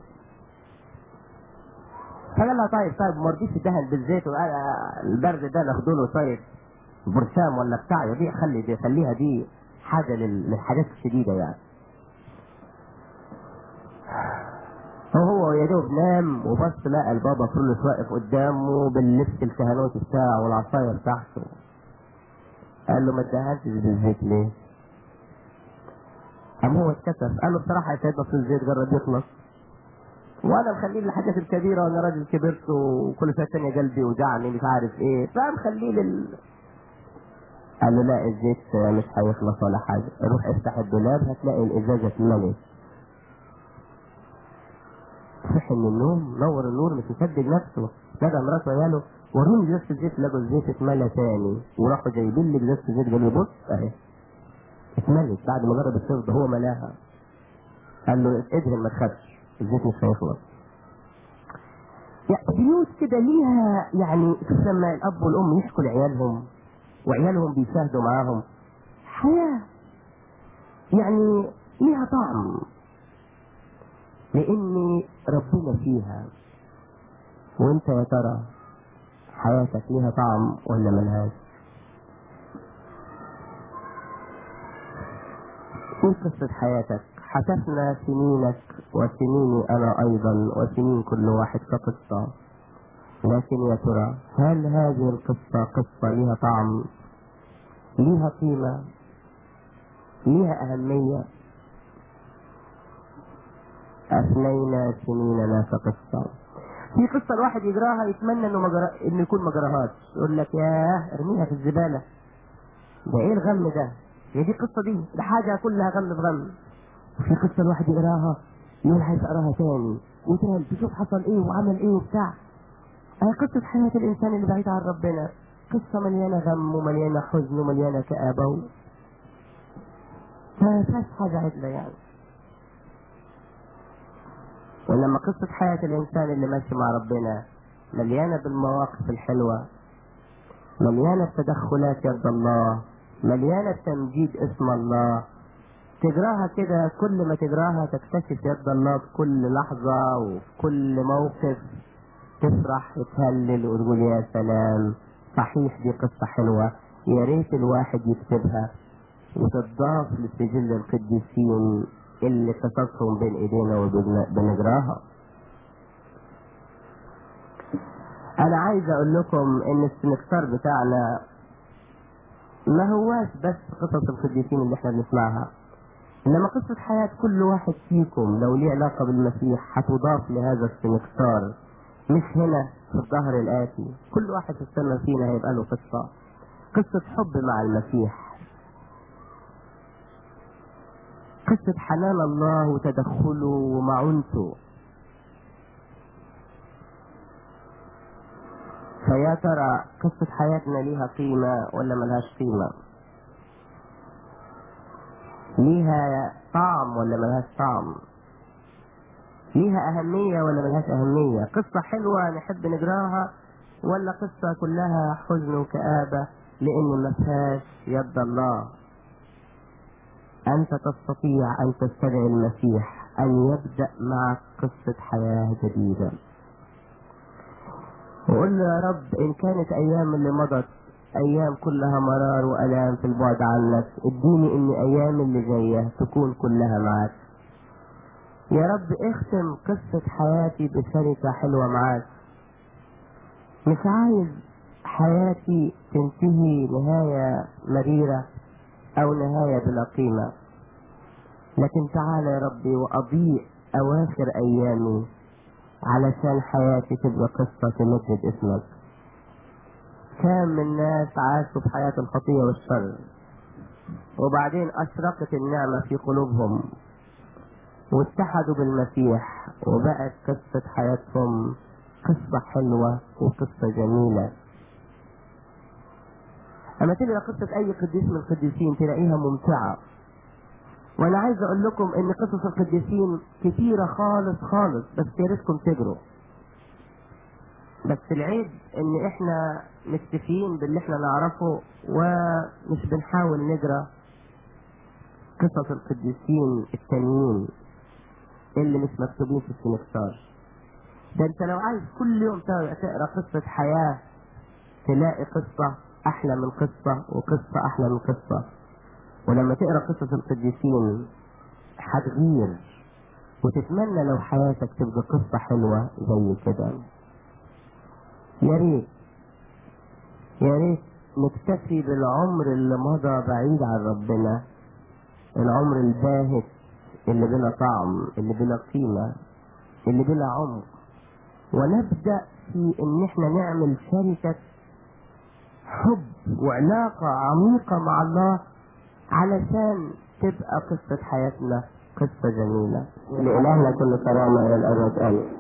فقال لها طيب طيب ما رضيش تدهن بالزيت البرد ده ناخده له طيب برشام ولا بتاع دي خلي دي خليها دي حاجه للحاجات الشديده يعني فهو يا دوب نام وبص لقى البابا كرولوس واقف قدامه باللبس الكهنوتي بتاعه والعصايه بتاعته قال له ما ادهنتش بالزيت ليه؟ قام هو اتكسف قال له بصراحه يا سيدنا اصل الزيت جرب يخلص وانا مخليه للحاجات الكبيره وانا راجل كبرت وكل شويه تانية قلبي وجعني مش عارف ايه فمخليه لل قال له لا الزيت مش هيخلص ولا حاجه روح افتح الدولاب هتلاقي الازازه اتملت صحي من النوم نور النور مش مصدق نفسه لقى مراته وعياله وروني جزازة الزيت لقوا الزيت اتملى تاني وراحوا جايبين لي جزازة الزيت قالوا لي بص اهي اتملت بعد ما جرب الشرب هو ملاها قال له ادهن ما تخافش الزيت مش هيخلص يعني بيوت كده ليها يعني لما الاب والام يحكوا لعيالهم وعيالهم بيشاهدوا معاهم حياه يعني ليها طعم لان ربنا فيها وانت يا ترى حياتك ليها طعم ولا ملهاش ايه قصة حياتك حسبنا سنينك وسنيني انا ايضا وسنين كل واحد كقصة لكن يا ترى هل هذه القصة قصة لها طعم لها قيمة لها أهمية أثنينا سنيننا كقصة في قصة الواحد يقراها يتمنى انه مجرى... انه يكون ما جراهاش يقول لك ياه ارميها في الزبالة ده ايه الغم ده؟ هي دي القصة دي ده حاجة كلها غم في غم في قصة الواحد يقراها يقول عايز اقراها تاني وتاني تشوف حصل ايه وعمل ايه وبتاع هي قصة حياة الانسان اللي بعيد عن ربنا قصة مليانة غم ومليانة حزن ومليانة كآبة ما فيهاش حاجة عدلة يعني ولما قصة حياة الإنسان اللي ماشي مع ربنا مليانة بالمواقف الحلوة مليانة بتدخلات يد الله مليانة بتمجيد اسم الله تجراها كده كل ما تجراها تكتشف يد الله في كل لحظة وفي كل موقف تفرح وتهلل وتقول يا سلام صحيح دي قصة حلوة يا ريت الواحد يكتبها وتضاف لسجل القديسين اللي قصصهم بين ايدينا وبنجراها انا عايز اقول لكم ان السنكتار بتاعنا ما هواش بس قصص القديسين اللي احنا بنسمعها انما قصة حياة كل واحد فيكم لو ليه علاقة بالمسيح هتضاف لهذا السمكسار مش هنا في الظهر الآتي كل واحد في السنة فينا هيبقى له قصة قصة حب مع المسيح قصة حنان الله وتدخله ومعونته فيا ترى قصة حياتنا ليها قيمة ولا ملهاش قيمة ليها طعم ولا ملهاش طعم ليها أهمية ولا ملهاش أهمية قصة حلوة نحب نقراها ولا قصة كلها حزن وكآبة لأن ما فيهاش يد الله أنت تستطيع أن تستدعي المسيح أن يبدأ معك قصة حياة جديدة وقل له يا رب إن كانت أيام اللي مضت أيام كلها مرار وألام في البعد عنك اديني إن أيام اللي جاية تكون كلها معك يا رب اختم قصة حياتي بشركة حلوة معاك مش عايز حياتي تنتهي نهاية مريرة أو نهاية بلا قيمة لكن تعال يا ربي وأضيء أواخر أيامي علشان حياتي تبقى قصة تمجد اسمك كام من ناس عاشوا في حياة الخطية والشر وبعدين أشرقت النعمة في قلوبهم واتحدوا بالمسيح وبقت قصة حياتهم قصة حلوة وقصة جميلة أما تقرا قصة أي قديس من القديسين تلاقيها ممتعة وأنا عايز أقول لكم إن قصص القديسين كتيرة خالص خالص بس يا ريتكم تجروا بس العيب إن إحنا مكتفيين باللي إحنا نعرفه ومش بنحاول نجرى قصص القديسين التانيين اللي مش مكتوبين في السنكسار ده انت لو عايز كل يوم تقرا قصة حياة تلاقي قصة أحلى من قصة وقصة أحلى من قصة ولما تقرا قصص القديسين هتغير وتتمنى لو حياتك تبقى قصة حلوة زي كده يا ريت يا ريت نكتفي بالعمر اللي مضى بعيد عن ربنا العمر الباهت اللي بلا طعم اللي بلا قيمة اللي بلا عمق ونبدأ في ان احنا نعمل شركة حب وعلاقة عميقة مع الله علشان تبقى قصة حياتنا قصة جميلة لإلهنا كل كرامة إلى الأبد آمين